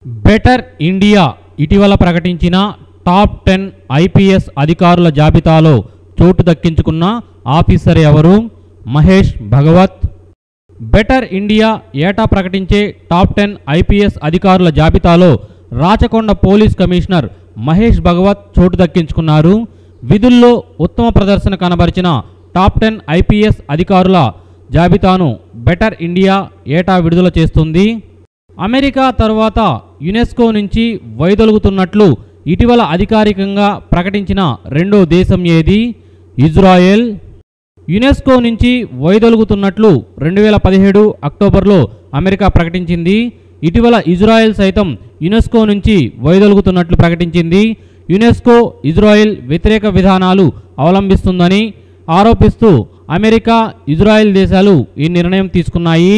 better India ఇటీవల ప్రకటించిన top ten IPS అధికారుల జాబితాలో చోటు దక్కించుకున్న ఆఫీసర్ ఎవరు మహేష్ భగవత్ బెటర్ ఇండియా ఏటా ప్రకటించే టాప్ టెన్ ఐపీఎస్ అధికారుల జాబితాలో రాచకొండ పోలీస్ కమిషనర్ మహేష్ భగవత్ చోటు దక్కించుకున్నారు విధుల్లో ఉత్తమ ప్రదర్శన కనబరిచిన టాప్ టెన్ ఐపీఎస్ అధికారుల జాబితాను బెటర్ ఇండియా ఏటా విడుదల చేస్తుంది అమెరికా తరువాత యునెస్కో నుంచి వైదొలుగుతున్నట్లు ఇటీవల అధికారికంగా ప్రకటించిన రెండో దేశం ఏది ఇజ్రాయెల్ యునెస్కో నుంచి వైదొలుగుతున్నట్లు రెండు వేల పదిహేడు అక్టోబర్లో అమెరికా ప్రకటించింది ఇటీవల ఇజ్రాయెల్ సైతం యునెస్కో నుంచి వైదొలుగుతున్నట్లు ప్రకటించింది యునెస్కో ఇజ్రాయెల్ వ్యతిరేక విధానాలు అవలంబిస్తుందని ఆరోపిస్తూ అమెరికా ఇజ్రాయెల్ దేశాలు ఈ నిర్ణయం తీసుకున్నాయి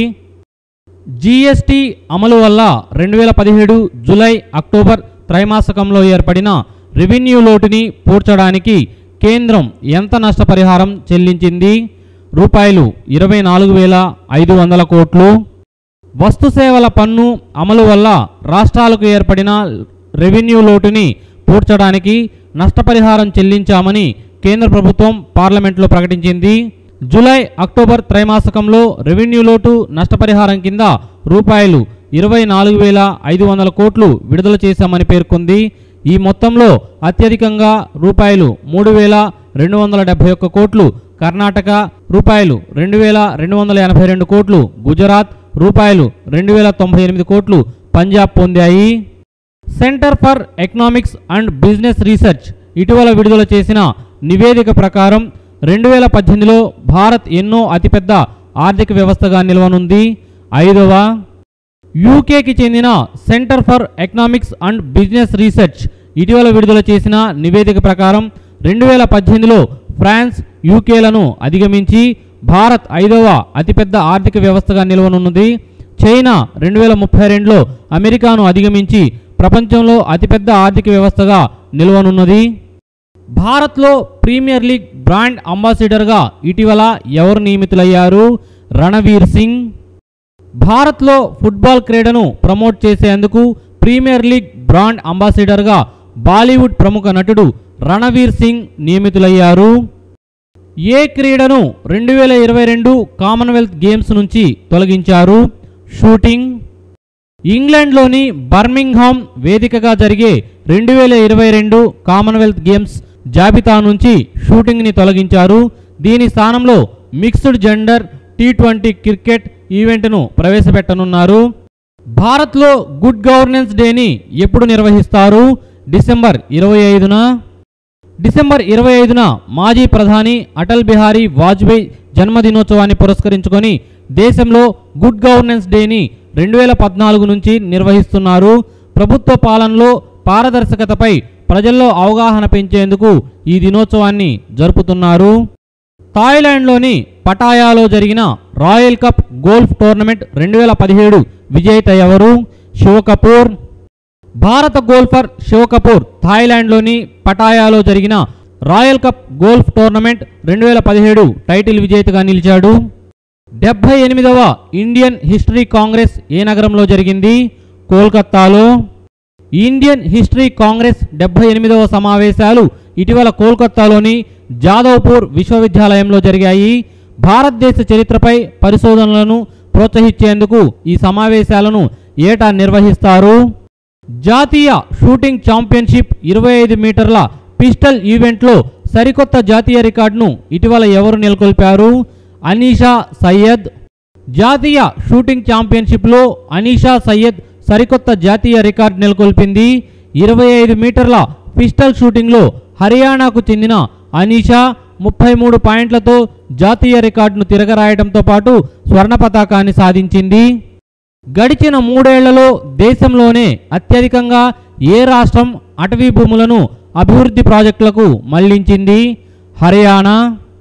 జీఎస్టీ అమలు వల్ల రెండు వేల పదిహేడు జూలై అక్టోబర్ త్రైమాసికంలో ఏర్పడిన రెవెన్యూ లోటుని పూడ్చడానికి కేంద్రం ఎంత నష్టపరిహారం చెల్లించింది రూపాయలు ఇరవై నాలుగు వేల ఐదు వందల కోట్లు వస్తు సేవల పన్ను అమలు వల్ల రాష్ట్రాలకు ఏర్పడిన రెవెన్యూ లోటుని పూడ్చడానికి నష్టపరిహారం చెల్లించామని కేంద్ర ప్రభుత్వం పార్లమెంట్లో ప్రకటించింది జూలై అక్టోబర్ త్రైమాసికంలో రెవెన్యూ లోటు నష్టపరిహారం కింద రూపాయలు ఇరవై నాలుగు వేల ఐదు వందల కోట్లు విడుదల చేశామని పేర్కొంది ఈ మొత్తంలో అత్యధికంగా రూపాయలు మూడు వేల రెండు వందల డెబ్బై ఒక్క కోట్లు కర్ణాటక రూపాయలు రెండు వేల రెండు వందల ఎనభై రెండు కోట్లు గుజరాత్ రూపాయలు రెండు వేల తొంభై ఎనిమిది కోట్లు పంజాబ్ పొందాయి centre for economics and business research ఇటీవల విడుదల చేసిన నివేదిక ప్రకారం రెండు వేల పద్దెనిమిదిలో భారత్ ఎన్నో అతిపెద్ద ఆర్థిక వ్యవస్థగా నిలవనుంది ఐదవ యూకేకి చెందిన centre for economics and business research ఇటీవల విడుదల చేసిన నివేదిక ప్రకారం రెండు వేల పద్దెనిమిదిలో ఫ్రాన్స్ యూకేలను అధిగమించి భారత్ ఐదవ అతిపెద్ద ఆర్థిక వ్యవస్థగా నిలవనున్నది చైనా రెండు వేల ముప్పై రెండులో అమెరికాను అధిగమించి ప్రపంచంలో అతిపెద్ద ఆర్థిక వ్యవస్థగా నిలవనున్నది భారత్లో ప్రీమియర్ లీగ్ బ్రాండ్ అంబాసిడర్గా ఇటీవల ఎవరు నియమితులయ్యారు రణవీర్ సింగ్ భారత్లో ఫుట్బాల్ క్రీడను ప్రమోట్ చేసేందుకు ప్రీమియర్ లీగ్ బ్రాండ్ అంబాసిడర్గా బాలీవుడ్ ప్రముఖ నటుడు రణవీర్ సింగ్ నియమితులయ్యారు ఏ క్రీడను రెండు వేల ఇరవై రెండు కామన్వెల్త్ గేమ్స్ నుంచి తొలగించారు షూటింగ్ ఇంగ్లాండ్లోని బర్మింగ్హామ్ వేదికగా జరిగే రెండు వేల ఇరవై రెండు కామన్వెల్త్ గేమ్స్ జాబితా నుంచి షూటింగ్ని తొలగించారు దీని స్థానంలో mixed gender T twenty cricket ఈవెంట్ను ప్రవేశపెట్టనున్నారు భారత్లో గుడ్ గవర్నెన్స్ డేని ఎప్పుడు నిర్వహిస్తారు డిసెంబర్ ఇరవై ఐదున డిసెంబర్ ఇరవై ఐదున మాజీ ప్రధాని అటల్ బిహారీ వాజ్పేయి జన్మదినోత్సవాన్ని పురస్కరించుకొని దేశంలో గుడ్ గవర్నెన్స్ డేని రెండు వేల పద్నాలుగు నుంచి నిర్వహిస్తున్నారు ప్రభుత్వ పాలనలో పారదర్శకతపై ప్రజల్లో అవగాహన పెంచేందుకు ఈ దినోత్సవాన్ని జరుపుతున్నారు థాయిలాండ్లోని పటాయాలో జరిగిన రాయల్ కప్ గోల్ఫ్ టోర్నమెంట్ రెండు వేల పదిహేడు విజేత ఎవరు శివ కపూర్ భారత గోల్ఫర్ శివ కపూర్ థాయిలాండ్లోని పటాయాలో జరిగిన రాయల్ కప్ గోల్ఫ్ టోర్నమెంట్ రెండు వేల పదిహేడు టైటిల్ విజేతగా నిలిచాడు డెబ్బై ఎనిమిదవ ఇండియన్ హిస్టరీ కాంగ్రెస్ ఏ నగరంలో జరిగింది కోల్కత్తాలో ఇండియన్ హిస్టరీ కాంగ్రెస్ డెబ్బై ఎనిమిదవ సమావేశాలు ఇటీవల కోల్కత్తాలోని జాదవ్పూర్ విశ్వవిద్యాలయంలో జరిగాయి భారతదేశ చరిత్రపై పరిశోధనలను ప్రోత్సహించేందుకు ఈ సమావేశాలను ఏటా నిర్వహిస్తారు జాతీయ షూటింగ్ ఛాంపియన్షిప్ ఇరవై ఐదు మీటర్ల పిస్టల్ ఈవెంట్లో సరికొత్త జాతీయ రికార్డును ఇటీవల ఎవరు నెలకొల్పారు అనీషా సయ్యద్ జాతీయ షూటింగ్ ఛాంపియన్షిప్లో అనీషా సయ్యద్ సరికొత్త జాతీయ రికార్డు నెలకొల్పింది ఇరవై ఐదు మీటర్ల పిస్టల్ షూటింగ్లో హర్యానాకు చెందిన అనీషా ముప్పై మూడు పాయింట్లతో జాతీయ రికార్డును తిరగరాయడంతో పాటు స్వర్ణ పతాకాన్ని సాధించింది గడిచిన మూడేళ్లలో దేశంలోనే అత్యధికంగా ఏ రాష్ట్రం అటవీ భూములను అభివృద్ధి ప్రాజెక్టులకు మళ్లించింది హర్యానా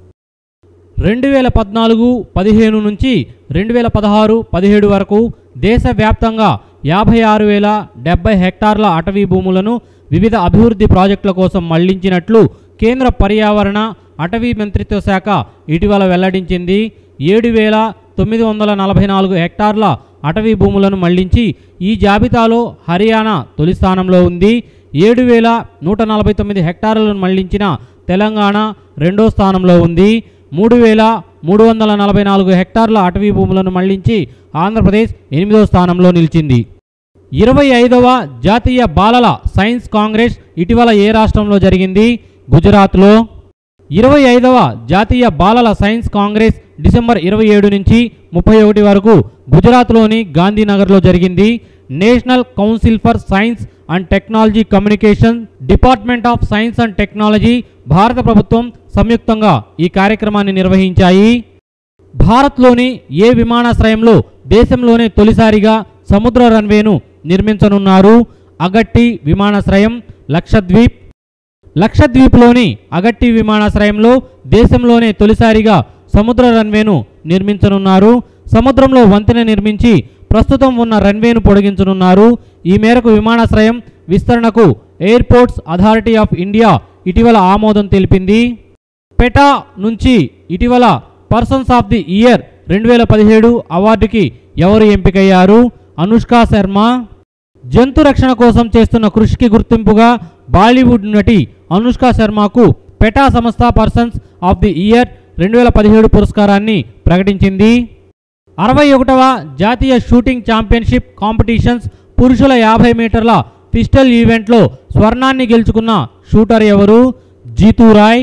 రెండు వేల పద్నాలుగు పదిహేను నుంచి రెండు వేల పదహారు పదిహేడు వరకు దేశవ్యాప్తంగా యాభై ఆరు వేల డెబ్బై హెక్టార్ల అటవీ భూములను వివిధ అభివృద్ధి ప్రాజెక్టుల కోసం మళ్లించినట్లు కేంద్ర పర్యావరణ అటవీ మంత్రిత్వ శాఖ ఇటీవల వెల్లడించింది ఏడు వేల తొమ్మిది వందల నలభై నాలుగు హెక్టార్ల అటవీ భూములను మళ్లించి ఈ జాబితాలో హర్యానా తొలి స్థానంలో ఉంది ఏడు వేల నూట నలభై తొమ్మిది హెక్టార్లను మళ్లించిన తెలంగాణ రెండో స్థానంలో ఉంది మూడు వేల మూడు వందల నలభై నాలుగు హెక్టార్ల అటవీ భూములను మళ్లించి ఆంధ్రప్రదేశ్ ఎనిమిదో స్థానంలో నిలిచింది ఇరవై ఐదవ జాతీయ బాలల సైన్స్ కాంగ్రెస్ ఇటీవల ఏ రాష్ట్రంలో జరిగింది గుజరాత్లో ఇరవై ఐదవ జాతీయ బాలల సైన్స్ కాంగ్రెస్ డిసెంబర్ ఇరవై ఏడు నుంచి ముప్పై ఒకటి వరకు గుజరాత్లోని గాంధీనగర్లో జరిగింది national council for science and technology communication department of science and technology భారత ప్రభుత్వం సంయుక్తంగా ఈ కార్యక్రమాన్ని నిర్వహించాయి భారత్లోని ఏ విమానాశ్రయంలో దేశంలోనే తొలిసారిగా సముద్ర రన్వేను నిర్మించనున్నారు అగట్టి విమానాశ్రయం లక్షద్వీప్ లక్షద్వీప్లోని అగట్టి విమానాశ్రయంలో దేశంలోనే తొలిసారిగా సముద్ర రన్వేను నిర్మించనున్నారు సముద్రంలో వంతెన నిర్మించి ప్రస్తుతం ఉన్న రన్వేను పొడిగించనున్నారు ఈ మేరకు విమానాశ్రయం విస్తరణకు ఎయిర్పోర్ట్స్ అథారిటీ ఆఫ్ ఇండియా ఇటీవల ఆమోదం తెలిపింది పెటా నుంచి ఇటీవల పర్సన్స్ ఆఫ్ ది ఇయర్ రెండు వేల పదిహేడు అవార్డుకి ఎవరు ఎంపికయ్యారు అనుష్క శర్మ జంతు రక్షణ కోసం చేస్తున్న కృషికి గుర్తింపుగా బాలీవుడ్ నటి అనుష్క శర్మకు పెటా సంస్థ పర్సన్స్ ఆఫ్ ది ఇయర్ రెండు వేల పదిహేడు పురస్కారాన్ని ప్రకటించింది అరవై ఒకటవ జాతీయ షూటింగ్ ఛాంపియన్షిప్ కాంపిటీషన్స్ పురుషుల యాభై మీటర్ల పిస్టల్ ఈవెంట్లో స్వర్ణాన్ని గెలుచుకున్న షూటర్ ఎవరు జీతూరాయ్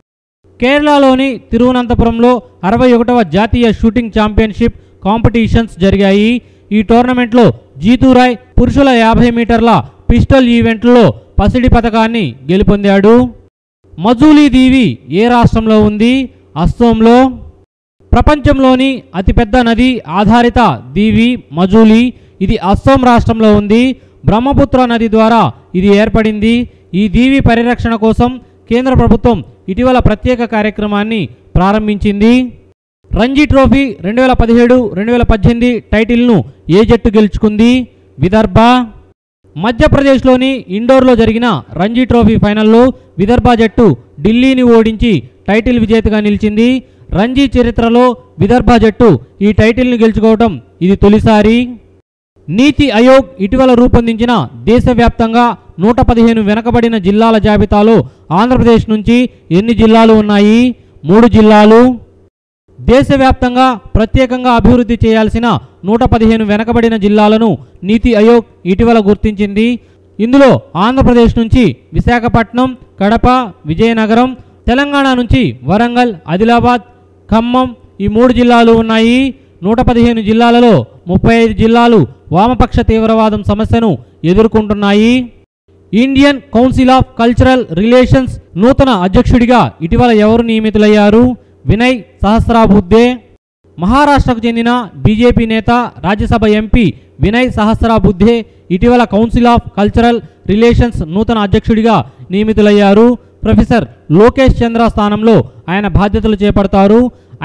కేరళలోని తిరువనంతపురంలో అరవై ఒకటవ జాతీయ షూటింగ్ ఛాంపియన్షిప్ కాంపిటీషన్స్ జరిగాయి ఈ టోర్నమెంట్లో జీతూరాయ్ పురుషుల యాభై మీటర్ల పిస్టల్ ఈవెంట్లో పసిడి పథకాన్ని గెలుపొందాడు మజూలీ దీవి ఏ రాష్ట్రంలో ఉంది అస్సోంలో ప్రపంచంలోని అతిపెద్ద నది ఆధారిత దీవి మజూలీ ఇది అస్సోం రాష్ట్రంలో ఉంది బ్రహ్మపుత్ర నది ద్వారా ఇది ఏర్పడింది ఈ దీవి పరిరక్షణ కోసం కేంద్ర ప్రభుత్వం ఇటీవల ప్రత్యేక కార్యక్రమాన్ని ప్రారంభించింది రంజీ ట్రోఫీ రెండు వేల పదిహేడు రెండు వేల పద్దెనిమిది టైటిల్ను ఏ జట్టు గెలుచుకుంది విదర్భ మధ్యప్రదేశ్లోని ఇండోర్లో జరిగిన రంజీ ట్రోఫీ ఫైనల్లో విదర్భ జట్టు ఢిల్లీని ఓడించి టైటిల్ విజేతగా నిలిచింది రంజీ చరిత్రలో విదర్భ జట్టు ఈ టైటిల్ని గెలుచుకోవడం ఇది తొలిసారి నీతి ఆయోగ్ ఇటీవల రూపొందించిన దేశవ్యాప్తంగా నూట పదిహేను వెనకబడిన జిల్లాల జాబితాలో ఆంధ్రప్రదేశ్ నుంచి ఎన్ని జిల్లాలు ఉన్నాయి మూడు జిల్లాలు దేశవ్యాప్తంగా ప్రత్యేకంగా అభివృద్ధి చేయాల్సిన నూట పదిహేను వెనకబడిన జిల్లాలను నీతి ఆయోగ్ ఇటీవల గుర్తించింది ఇందులో ఆంధ్రప్రదేశ్ నుంచి విశాఖపట్నం కడప విజయనగరం తెలంగాణ నుంచి వరంగల్ ఆదిలాబాద్ ఖమ్మం ఈ మూడు జిల్లాలు ఉన్నాయి నూట పదిహేను జిల్లాలలో ముప్పై ఐదు జిల్లాలు వామపక్ష తీవ్రవాదం సమస్యను ఎదుర్కొంటున్నాయి Indian council of cultural relations నూతన అధ్యక్షుడిగా ఇటీవల ఎవరు నియమితులయ్యారు వినయ్ సహస్రాబుద్దే మహారాష్ట్రకు చెందిన బీజేపీ నేత రాజ్యసభ ఎంపీ వినయ్ సహస్రాబుద్ధే ఇటీవల కౌన్సిల్ ఆఫ్ కల్చరల్ రిలేషన్స్ నూతన అధ్యక్షుడిగా నియమితులయ్యారు ప్రొఫెసర్ లోకేష్ చంద్ర స్థానంలో ఆయన బాధ్యతలు చేపడతారు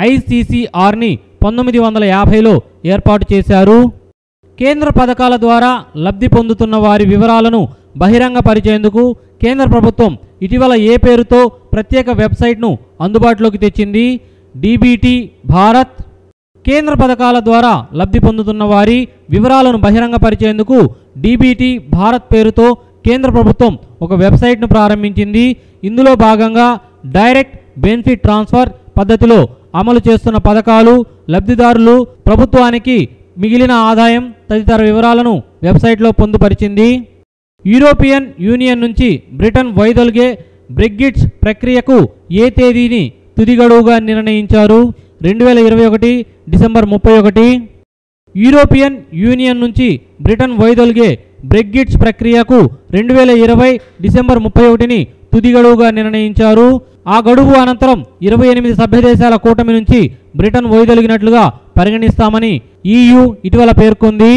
ఐసీసీఆర్ని పంతొమ్మిది వందల యాభైలో ఏర్పాటు చేశారు కేంద్ర పథకాల ద్వారా లబ్ధి పొందుతున్న వారి వివరాలను బహిరంగపరిచేందుకు కేంద్ర ప్రభుత్వం ఇటీవల ఏ పేరుతో ప్రత్యేక వెబ్సైట్ను అందుబాటులోకి తెచ్చింది డీబీటీ భారత్ కేంద్ర పథకాల ద్వారా లబ్ధి పొందుతున్న వారి వివరాలను బహిరంగపరిచేందుకు డీబీటీ భారత్ పేరుతో కేంద్ర ప్రభుత్వం ఒక వెబ్సైట్ను ప్రారంభించింది ఇందులో భాగంగా డైరెక్ట్ బెనిఫిట్ ట్రాన్స్ఫర్ పద్ధతిలో అమలు చేస్తున్న పథకాలు లబ్ధిదారులు ప్రభుత్వానికి మిగిలిన ఆదాయం తదితర వివరాలను వెబ్సైట్లో పొందుపరిచింది యూరోపియన్ యూనియన్ నుంచి బ్రిటన్ వైదొలిగే బ్రెగ్జిట్ ప్రక్రియకు ఏ తేదీని తుది గడువుగా నిర్ణయించారు రెండు వేల ఇరవై ఒకటి డిసెంబర్ ముప్పై ఒకటి యూరోపియన్ యూనియన్ నుంచి బ్రిటన్ వైదొలిగే బ్రెగ్జిట్స్ ప్రక్రియకు రెండు వేల ఇరవై డిసెంబర్ ముప్పై ఒకటిని తుది గడువుగా నిర్ణయించారు ఆ గడువు అనంతరం ఇరవై ఎనిమిది సభ్యదేశాల కూటమి నుంచి బ్రిటన్ వైదొలిగినట్లుగా పరిగణిస్తామని ఈయూ ఇటీవల పేర్కొంది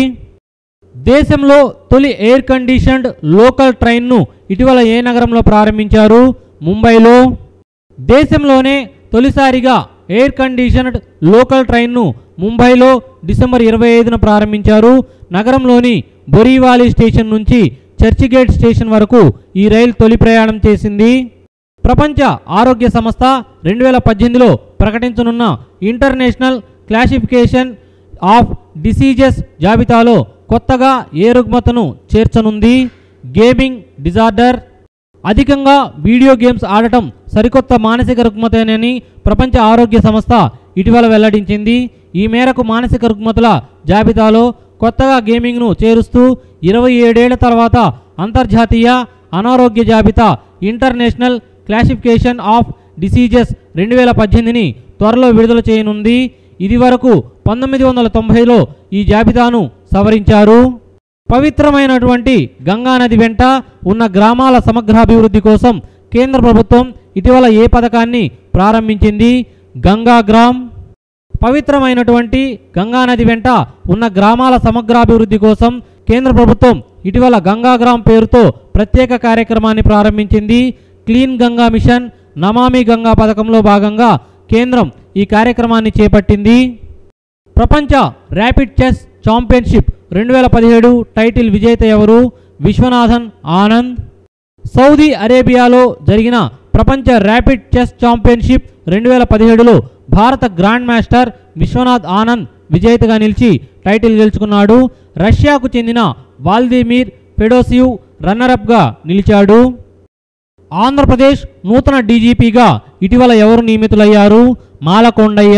దేశంలో తొలి ఎయిర్ కండిషన్డ్ లోకల్ ట్రైన్ను ఇటీవల ఏ నగరంలో ప్రారంభించారు ముంబైలో దేశంలోనే తొలిసారిగా ఎయిర్ కండిషన్డ్ లోకల్ ట్రైన్ను ముంబైలో డిసెంబర్ ఇరవై ఐదున ప్రారంభించారు నగరంలోని బొరీవాలి స్టేషన్ నుంచి చర్చిగేట్ స్టేషన్ వరకు ఈ రైలు తొలి ప్రయాణం చేసింది ప్రపంచ ఆరోగ్య సంస్థ రెండు వేల పద్దెనిమిదిలో ప్రకటించనున్న ఇంటర్నేషనల్ క్లాసిఫికేషన్ ఆఫ్ డిసీజెస్ జాబితాలో కొత్తగా ఏ రుగ్మతను చేర్చనుంది గేమింగ్ డిజార్డర్ అధికంగా వీడియో గేమ్స్ ఆడటం సరికొత్త మానసిక రుగ్మతేనని ప్రపంచ ఆరోగ్య సంస్థ ఇటీవల వెల్లడించింది ఈ మేరకు మానసిక రుగ్మతల జాబితాలో కొత్తగా గేమింగ్ను చేరుస్తూ ఇరవై ఏడేళ్ల తర్వాత అంతర్జాతీయ అనారోగ్య జాబితా ఇంటర్నేషనల్ క్లాసిఫికేషన్ ఆఫ్ డిసీజెస్ రెండు వేల పద్దెనిమిదిని త్వరలో విడుదల చేయనుంది ఇది వరకు పంతొమ్మిది వందల తొంభైలో ఈ జాబితాను సవరించారు పవిత్రమైనటువంటి గంగా నది వెంట ఉన్న గ్రామాల సమగ్రాభివృద్ధి కోసం కేంద్ర ప్రభుత్వం ఇటీవల ఏ పథకాన్ని ప్రారంభించింది గంగా గ్రామ్ పవిత్రమైనటువంటి గంగా నది వెంట ఉన్న గ్రామాల సమగ్రాభివృద్ధి కోసం కేంద్ర ప్రభుత్వం ఇటీవల గంగాగ్రామ్ పేరుతో ప్రత్యేక కార్యక్రమాన్ని ప్రారంభించింది క్లీన్ గంగా మిషన్ నమామి గంగా పథకంలో భాగంగా కేంద్రం ఈ కార్యక్రమాన్ని చేపట్టింది ప్రపంచ ర్యాపిడ్ చెస్ ఛాంపియన్షిప్ రెండు వేల పదిహేడు టైటిల్ విజేత ఎవరు విశ్వనాథన్ ఆనంద్ సౌదీ అరేబియాలో జరిగిన ప్రపంచ ర్యాపిడ్ చెస్ ఛాంపియన్షిప్ రెండు వేల పదిహేడులో భారత గ్రాండ్ మాస్టర్ విశ్వనాథ్ ఆనంద్ విజేతగా నిలిచి టైటిల్ గెలుచుకున్నాడు రష్యాకు చెందిన వాల్దిమీర్ ఫెడోసివ్ రన్నరప్గా నిలిచాడు ఆంధ్రప్రదేశ్ నూతన డీజీపీగా ఇటీవల ఎవరు నియమితులయ్యారు మాలకొండయ్య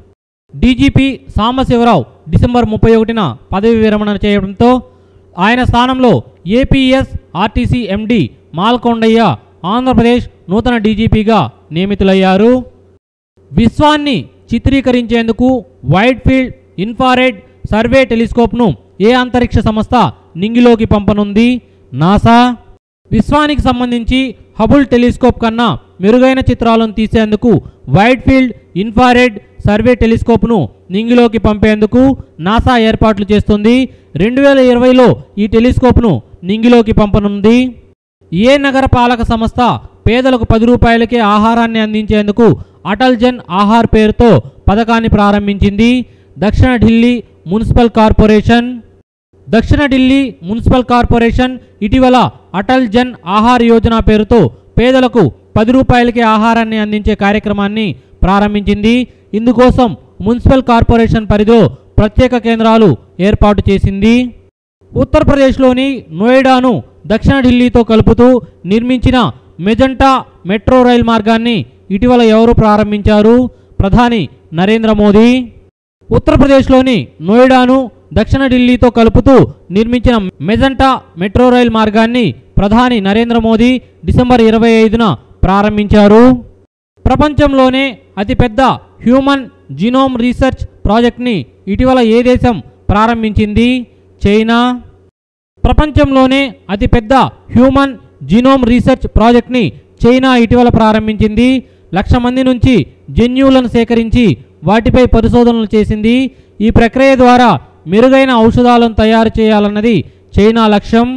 డీజీపీ సాంబశివరావు డిసెంబర్ ముప్పై ఒకటిన పదవి విరమణ చేయడంతో ఆయన స్థానంలో APS RTC MD Malakondaiah Andhra Pradesh నూతన డీజీపీగా నియమితులయ్యారు విశ్వాన్ని చిత్రీకరించేందుకు వైడ్ ఫీల్డ్ ఇన్ఫారెడ్ సర్వే టెలిస్కోప్ను ఏ అంతరిక్ష సంస్థ నింగిలోకి పంపనుంది నాసా విశ్వానికి సంబంధించి హబుల్ టెలిస్కోప్ కన్నా మెరుగైన చిత్రాలను తీసేందుకు వైడ్ ఫీల్డ్ ఇన్ఫారెడ్ సర్వే టెలిస్కోప్ను నింగిలోకి పంపేందుకు నాసా ఏర్పాట్లు చేస్తుంది రెండు వేల ఇరవైలో ఈ టెలిస్కోప్ను నింగిలోకి పంపనుంది ఏ నగర పాలక సంస్థ పేదలకు పది రూపాయలకే ఆహారాన్ని అందించేందుకు అటల్ జన్ ఆహార్ పేరుతో పథకాన్ని ప్రారంభించింది దక్షిణ ఢిల్లీ మున్సిపల్ కార్పొరేషన్ దక్షిణ ఢిల్లీ మున్సిపల్ కార్పొరేషన్ ఇటీవల అటల్ జన్ ఆహార్ యోజన పేరుతో పేదలకు పది రూపాయలకే ఆహారాన్ని అందించే కార్యక్రమాన్ని ప్రారంభించింది ఇందుకోసం మున్సిపల్ కార్పొరేషన్ పరిధిలో ప్రత్యేక కేంద్రాలు ఏర్పాటు చేసింది ఉత్తరప్రదేశ్లోని నోయిడాను దక్షిణ ఢిల్లీతో కలుపుతూ నిర్మించిన మెజంటా మెట్రో రైల్ మార్గాన్ని ఇటీవల ఎవరు ప్రారంభించారు ప్రధాని నరేంద్ర మోదీ ఉత్తరప్రదేశ్లోని నోయిడాను దక్షిణ ఢిల్లీతో కలుపుతూ నిర్మించిన మెజంటా మెట్రో రైల్ మార్గాన్ని ప్రధాని నరేంద్ర మోదీ డిసెంబర్ ఇరవై ఐదున ప్రారంభించారు ప్రపంచంలోనే అతిపెద్ద హ్యూమన్ జీనోమ్ రీసెర్చ్ ప్రాజెక్ట్ని ఇటీవల ఏ దేశం ప్రారంభించింది చైనా ప్రపంచంలోనే అతిపెద్ద హ్యూమన్ జీనోమ్ రీసెర్చ్ ప్రాజెక్ట్ని చైనా ఇటీవల ప్రారంభించింది లక్ష మంది నుంచి జన్యువులను సేకరించి వాటిపై పరిశోధనలు చేసింది ఈ ప్రక్రియ ద్వారా మెరుగైన ఔషధాలను తయారు చేయాలన్నది చైనా లక్ష్యం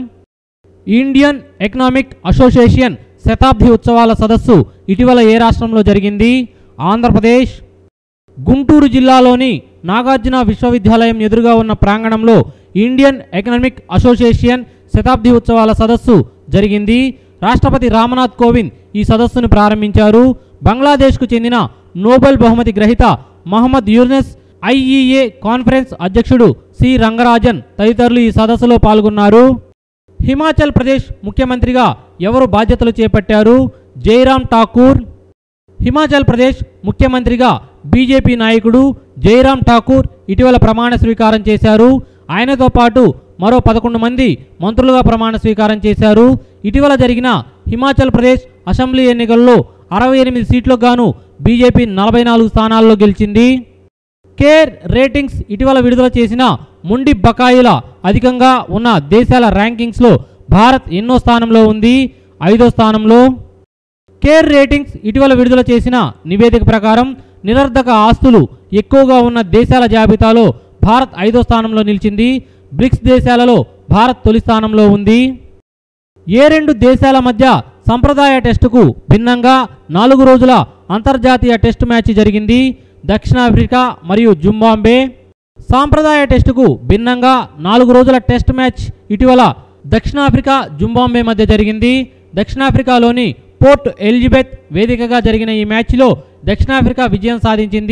ఇండియన్ ఎకనామిక్ అసోసియేషన్ శతాబ్ది ఉత్సవాల సదస్సు ఇటీవల ఏ రాష్ట్రంలో జరిగింది ఆంధ్రప్రదేశ్ గుంటూరు జిల్లాలోని నాగార్జున విశ్వవిద్యాలయం ఎదురుగా ఉన్న ప్రాంగణంలో ఇండియన్ ఎకనామిక్ అసోసియేషన్ శతాబ్ది ఉత్సవాల సదస్సు జరిగింది రాష్ట్రపతి రామ్నాథ్ కోవింద్ ఈ సదస్సును ప్రారంభించారు బంగ్లాదేశ్కు చెందిన నోబెల్ బహుమతి గ్రహీత మహమ్మద్ యూనస్ ఐఈఏ కాన్ఫరెన్స్ అధ్యక్షుడు సి రంగరాజన్ తదితరులు ఈ సదస్సులో పాల్గొన్నారు హిమాచల్ ప్రదేశ్ ముఖ్యమంత్రిగా ఎవరు బాధ్యతలు చేపట్టారు జైరామ్ ఠాకూర్ హిమాచల్ ప్రదేశ్ ముఖ్యమంత్రిగా బీజేపీ నాయకుడు జైరామ్ ఠాకూర్ ఇటీవల ప్రమాణ స్వీకారం చేశారు ఆయనతో పాటు మరో పదకొండు మంది మంత్రులుగా ప్రమాణ స్వీకారం చేశారు ఇటీవల జరిగిన హిమాచల్ ప్రదేశ్ అసెంబ్లీ ఎన్నికల్లో అరవై ఎనిమిది సీట్లకు గాను బీజేపీ నలభై నాలుగు స్థానాల్లో గెలిచింది కేర్ రేటింగ్స్ ఇటీవల విడుదల చేసిన మొండి బకాయిల అధికంగా ఉన్న దేశాల ర్యాంకింగ్స్లో భారత్ ఎన్నో స్థానంలో ఉంది ఐదో స్థానంలో కేర్ రేటింగ్స్ ఇటీవల విడుదల చేసిన నివేదిక ప్రకారం నిరర్ధక ఆస్తులు ఎక్కువగా ఉన్న దేశాల జాబితాలో భారత్ ఐదో స్థానంలో నిలిచింది బ్రిక్స్ దేశాలలో భారత్ తొలి స్థానంలో ఉంది ఏ రెండు దేశాల మధ్య సంప్రదాయ టెస్టుకు భిన్నంగా నాలుగు రోజుల అంతర్జాతీయ టెస్టు మ్యాచ్ జరిగింది దక్షిణాఫ్రికా మరియు జింబాంబే సాంప్రదాయ టెస్టుకు భిన్నంగా నాలుగు రోజుల టెస్ట్ మ్యాచ్ ఇటీవల దక్షిణాఫ్రికా జింబాంబే మధ్య జరిగింది దక్షిణాఫ్రికాలోని పోర్ట్ ఎలిజబెత్ వేదికగా జరిగిన ఈ మ్యాచ్లో దక్షిణాఫ్రికా విజయం సాధించింది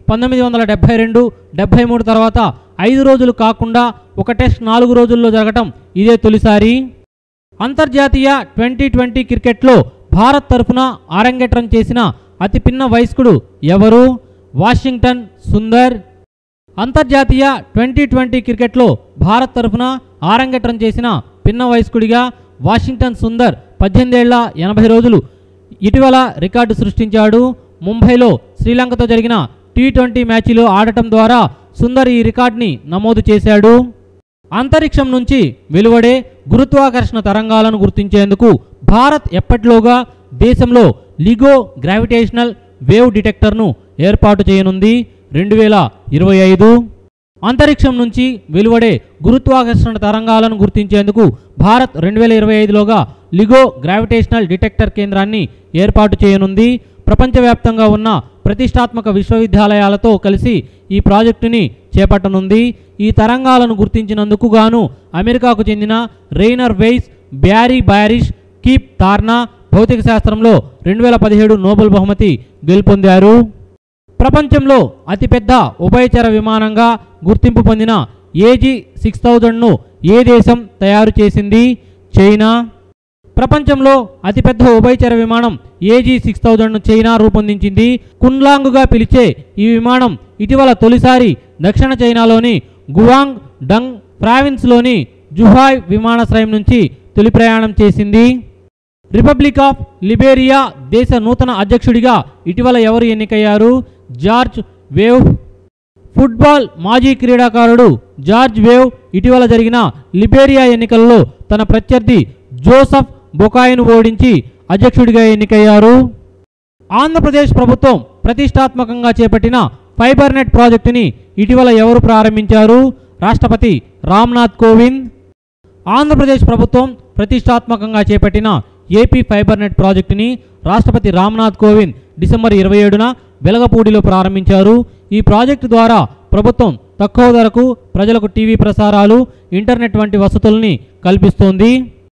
పంతొమ్మిది వందల డెబ్బై రెండు డెబ్బై మూడు తర్వాత ఐదు రోజులు కాకుండా ఒక టెస్ట్ నాలుగు రోజుల్లో జరగటం ఇదే తొలిసారి అంతర్జాతీయ ట్వంటీ ట్వంటీ క్రికెట్లో భారత్ తరఫున అరంగేట్రం చేసిన అతి పిన్న వయస్కుడు ఎవరు వాషింగ్టన్ సుందర్ అంతర్జాతీయ ట్వంటీ ట్వంటీ క్రికెట్లో భారత్ తరఫున ఆరంగేట్రం చేసిన పిన్న వయస్కుడిగా వాషింగ్టన్ సుందర్ పద్దెనిమిదేళ్ల ఎనభై రోజులు ఇటీవల రికార్డు సృష్టించాడు ముంబైలో శ్రీలంకతో జరిగిన టీ ట్వంటీ మ్యాచ్లో ఆడటం ద్వారా సుందర్ ఈ రికార్డుని నమోదు చేశాడు అంతరిక్షం నుంచి వెలువడే గురుత్వాకర్షణ తరంగాలను గుర్తించేందుకు భారత్ ఎప్పటిలోగా దేశంలో లిగో గ్రావిటేషనల్ వేవ్ డిటెక్టర్ను ఏర్పాటు చేయనుంది రెండు వేల ఇరవై ఐదు అంతరిక్షం నుంచి వెలువడే గురుత్వాకర్షణ తరంగాలను గుర్తించేందుకు భారత్ రెండు వేల ఇరవై ఐదులోగా లిగో గ్రావిటేషనల్ డిటెక్టర్ కేంద్రాన్ని ఏర్పాటు చేయనుంది ప్రపంచవ్యాప్తంగా ఉన్న ప్రతిష్టాత్మక విశ్వవిద్యాలయాలతో కలిసి ఈ ప్రాజెక్టుని చేపట్టనుంది ఈ తరంగాలను గుర్తించినందుకు గాను అమెరికాకు చెందిన Rainer Weiss Barry Barish Kip Thorne భౌతిక శాస్త్రంలో రెండు వేల పదిహేడు నోబెల్ బహుమతి గెలుపొందారు ప్రపంచంలో అతిపెద్ద ఉభయచర విమానంగా గుర్తింపు పొందిన ఏజీ సిక్స్ థౌజండ్ను ఏ దేశం తయారు చేసింది చైనా ప్రపంచంలో అతిపెద్ద ఉభయచర విమానం ఏజీ సిక్స్ థౌజండ్ను చైనా రూపొందించింది కున్లాంగ్గా పిలిచే ఈ విమానం ఇటీవల తొలిసారి దక్షిణ చైనాలోని గువాంగ్ డంగ్ ప్రావిన్స్లోని జుహాయ్ విమానాశ్రయం నుంచి తొలి ప్రయాణం చేసింది రిపబ్లిక్ ఆఫ్ లిబేరియా దేశ నూతన అధ్యక్షుడిగా ఇటీవల ఎవరు ఎన్నికయ్యారు జార్జ్ వేవ్ ఫుట్బాల్ మాజీ క్రీడాకారుడు జార్జ్ వేవ్ ఇటీవల జరిగిన లిబేరియా ఎన్నికల్లో తన ప్రత్యర్థి జోసఫ్ బొకాయిను ఓడించి అధ్యక్షుడిగా ఎన్నికయ్యారు ఆంధ్రప్రదేశ్ ప్రభుత్వం ప్రతిష్టాత్మకంగా చేపట్టిన ఫైబర్ నెట్ ప్రాజెక్టుని ఇటీవల ఎవరు ప్రారంభించారు రాష్ట్రపతి రామ్నాథ్ కోవింద్ ఆంధ్రప్రదేశ్ ప్రభుత్వం ప్రతిష్టాత్మకంగా చేపట్టిన ఏపీ ఫైబర్ నెట్ ప్రాజెక్టుని రాష్ట్రపతి రామ్నాథ్ కోవింద్ డిసెంబర్ ఇరవై ఏడున వెలగపూడిలో ప్రారంభించారు ఈ ప్రాజెక్టు ద్వారా ప్రభుత్వం తక్కువ ధరకు ప్రజలకు టీవీ ప్రసారాలు ఇంటర్నెట్ వంటి వసతుల్ని కల్పిస్తోంది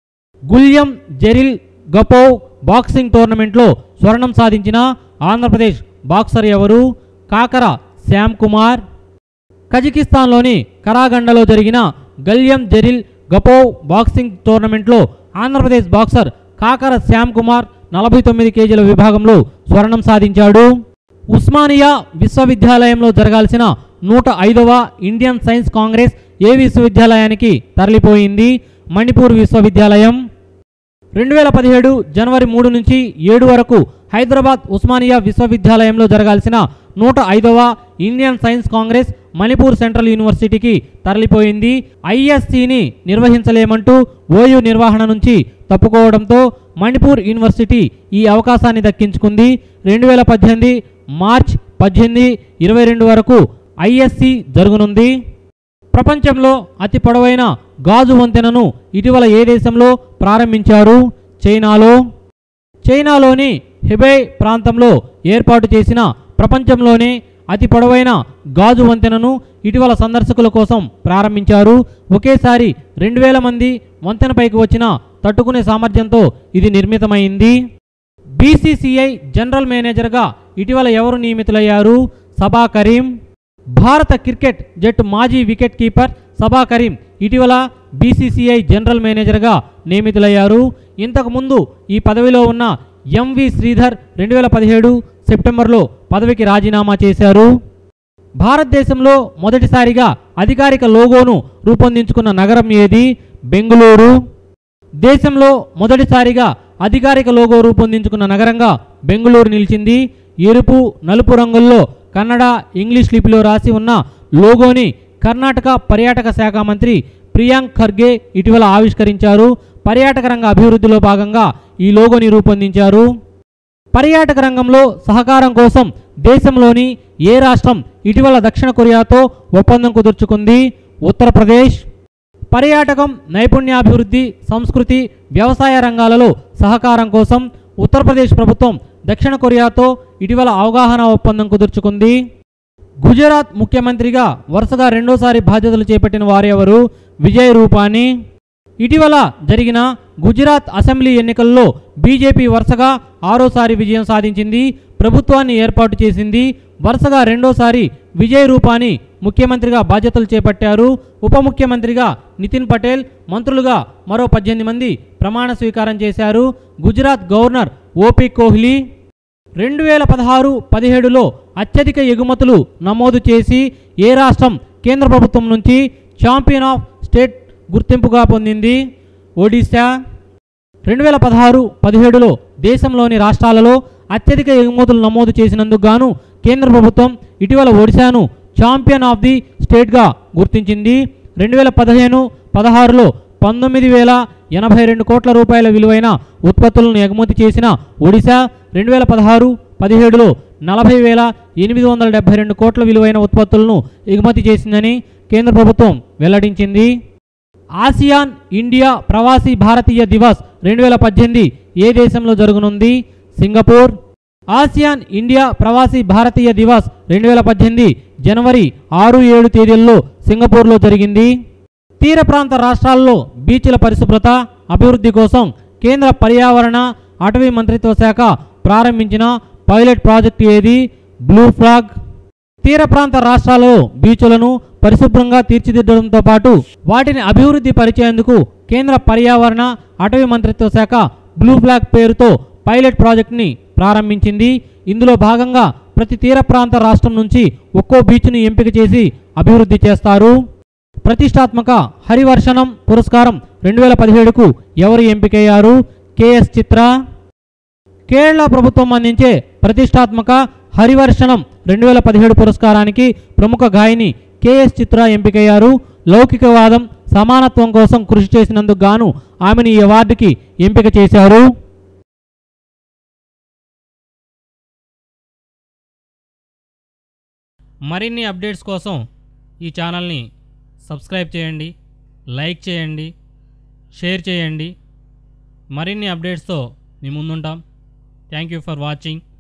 గుల్యం జెరిల్ గపోవ్ బాక్సింగ్ టోర్నమెంట్లో స్వర్ణం సాధించిన ఆంధ్రప్రదేశ్ బాక్సర్ ఎవరు కాకర శ్యామ్ కుమార్ కజకిస్తాన్లోని కరాగండలో జరిగిన గల్యం జెరిల్ గపోవ్ బాక్సింగ్ టోర్నమెంట్లో ఆంధ్రప్రదేశ్ బాక్సర్ కాకర శ్యామ్ కుమార్ నలభై తొమ్మిది కేజీల విభాగంలో స్వర్ణం సాధించాడు ఉస్మానియా విశ్వవిద్యాలయంలో జరగాల్సిన నూట ఐదవ ఇండియన్ సైన్స్ కాంగ్రెస్ ఏ విశ్వవిద్యాలయానికి తరలిపోయింది మణిపూర్ విశ్వవిద్యాలయం రెండు వేల పదిహేడు జనవరి మూడు నుంచి ఏడు వరకు హైదరాబాద్ ఉస్మానియా విశ్వవిద్యాలయంలో జరగాల్సిన నూట ఐదవ Indian science congress Manipur central యూనివర్సిటీకి తరలిపోయింది ఐఎస్సిని నిర్వహించలేమంటూ ఓయూ నిర్వహణ నుంచి తప్పుకోవడంతో మణిపూర్ యూనివర్సిటీ ఈ అవకాశాన్ని దక్కించుకుంది రెండు వేల పద్దెనిమిది మార్చ్ పద్దెనిమిది ఇరవై రెండు వరకు ఐఎస్సి జరుగునుంది ప్రపంచంలో అతి పొడవైన గాజు వంతెనను ఇటీవల ఏ దేశంలో ప్రారంభించారు చైనాలో చైనాలోని హెబై ప్రాంతంలో ఏర్పాటు చేసిన ప్రపంచంలోనే అతి పొడవైన గాజు వంతెనను ఇటీవల సందర్శకుల కోసం ప్రారంభించారు ఒకేసారి రెండు వేల మంది వంతెనపైకి వచ్చిన తట్టుకునే సామర్థ్యంతో ఇది నిర్మితమైంది బీసీసీఐ జనరల్ మేనేజర్గా ఇటీవల ఎవరు నియమితులయ్యారు సబా కరీం భారత క్రికెట్ జట్టు మాజీ వికెట్ కీపర్ సబా కరీం ఇటీవల బీసీసీఐ జనరల్ మేనేజర్గా నియమితులయ్యారు ఇంతకుముందు ఈ పదవిలో ఉన్న ఎంవి శ్రీధర్ రెండు వేల పదిహేడు సెప్టెంబర్లో పదవికి రాజీనామా చేశారు భారతదేశంలో మొదటిసారిగా అధికారిక లోగోను రూపొందించుకున్న నగరం ఏది బెంగళూరు దేశంలో మొదటిసారిగా అధికారిక లోగో రూపొందించుకున్న నగరంగా బెంగళూరు నిలిచింది ఎరుపు నలుపు రంగుల్లో కన్నడ ఇంగ్లీష్ లిపిలో రాసి ఉన్న లోగోని కర్ణాటక పర్యాటక శాఖ మంత్రి ప్రియాంక్ ఖర్గే ఇటీవల ఆవిష్కరించారు పర్యాటక రంగ అభివృద్ధిలో భాగంగా ఈ లోగోని రూపొందించారు పర్యాటక రంగంలో సహకారం కోసం దేశంలోని ఏ రాష్ట్రం ఇటీవల దక్షిణ కొరియాతో ఒప్పందం కుదుర్చుకుంది ఉత్తరప్రదేశ్ పర్యాటకం నైపుణ్యాభివృద్ధి సంస్కృతి వ్యవసాయ రంగాలలో సహకారం కోసం ఉత్తరప్రదేశ్ ప్రభుత్వం దక్షిణ కొరియాతో ఇటీవల అవగాహన ఒప్పందం కుదుర్చుకుంది గుజరాత్ ముఖ్యమంత్రిగా వరుసగా రెండోసారి బాధ్యతలు చేపట్టిన వారెవరు విజయ్ రూపానీ ఇటీవల జరిగిన గుజరాత్ అసెంబ్లీ ఎన్నికల్లో బీజేపీ వరుసగా ఆరోసారి విజయం సాధించింది ప్రభుత్వాన్ని ఏర్పాటు చేసింది వరుసగా రెండోసారి విజయ్ రూపాని ముఖ్యమంత్రిగా బాధ్యతలు చేపట్టారు ఉప ముఖ్యమంత్రిగా నితిన్ పటేల్ మంత్రులుగా మరో పద్దెనిమిది మంది ప్రమాణ స్వీకారం చేశారు గుజరాత్ గవర్నర్ ఓపీ కోహ్లీ రెండు వేల పదహారు పదిహేడులో అత్యధిక ఎగుమతులు నమోదు చేసి ఏ రాష్ట్రం కేంద్ర ప్రభుత్వం నుంచి ఛాంపియన్ ఆఫ్ స్టేట్ గుర్తింపుగా పొందింది ఒడిశా రెండు వేల పదహారు పదిహేడులో దేశంలోని రాష్ట్రాలలో అత్యధిక ఎగుమతులు నమోదు చేసినందుకు గాను కేంద్ర ప్రభుత్వం ఇటీవల ఒడిశాను ఛాంపియన్ ఆఫ్ ది స్టేట్గా గుర్తించింది రెండు వేల పదిహేను పదహారులో పంతొమ్మిది వేల ఎనభై రెండు కోట్ల రూపాయల విలువైన ఉత్పత్తులను ఎగుమతి చేసిన ఒడిశా రెండు వేల పదహారు పదిహేడులో నలభై వేల ఎనిమిది వందల డెబ్బై రెండు కోట్ల విలువైన ఉత్పత్తులను ఎగుమతి చేసిందని కేంద్ర ప్రభుత్వం వెల్లడించింది ఆసియాన్ ఇండియా ప్రవాసీ భారతీయ దివస్ రెండు వేల పద్దెనిమిది ఏ దేశంలో జరగనుంది Singapore ASEAN India Pravasi Bharatiya Divas రెండు వేల పద్దెనిమిది జనవరి ఆరు ఏడు తేదీల్లో సింగపూర్లో జరిగింది తీర ప్రాంత రాష్ట్రాల్లో బీచ్ల పరిశుభ్రత అభివృద్ధి కోసం కేంద్ర పర్యావరణ అటవీ మంత్రిత్వ శాఖ ప్రారంభించిన పైలట్ ప్రాజెక్టు ఏది బ్లూ ఫ్లాగ్ తీర ప్రాంత రాష్ట్రాల్లో బీచ్లను పరిశుభ్రంగా తీర్చిదిద్దడంతో పాటు వాటిని అభివృద్ధి పరిచేందుకు కేంద్ర పర్యావరణ అటవీ మంత్రిత్వ శాఖ బ్లూ ఫ్లాగ్ పేరుతో పైలట్ ప్రాజెక్టుని ప్రారంభించింది ఇందులో భాగంగా ప్రతి తీర ప్రాంత రాష్ట్రం నుంచి ఒక్కో బీచ్ను ఎంపిక చేసి అభివృద్ధి చేస్తారు ప్రతిష్టాత్మక హరివర్షణం పురస్కారం రెండు వేల పదిహేడుకు ఎవరు ఎంపికయ్యారు కెఎస్ చిత్ర కేరళ ప్రభుత్వం అందించే ప్రతిష్టాత్మక హరివర్షణం రెండు వేల పదిహేడు పురస్కారానికి ప్రముఖ గాయని కెఎస్ చిత్ర ఎంపికయ్యారు లౌకికవాదం సమానత్వం కోసం కృషి చేసినందుకు గాను ఆమెను ఈ అవార్డుకి ఎంపిక చేశారు మరిన్ని అప్డేట్స్ కోసం ఈ ఛానల్ని సబ్స్క్రైబ్ చేయండి లైక్ చేయండి షేర్ చేయండి మరిన్ని అప్డేట్స్తో మీ ముందుంటాం థ్యాంక్ యూ ఫర్ వాచింగ్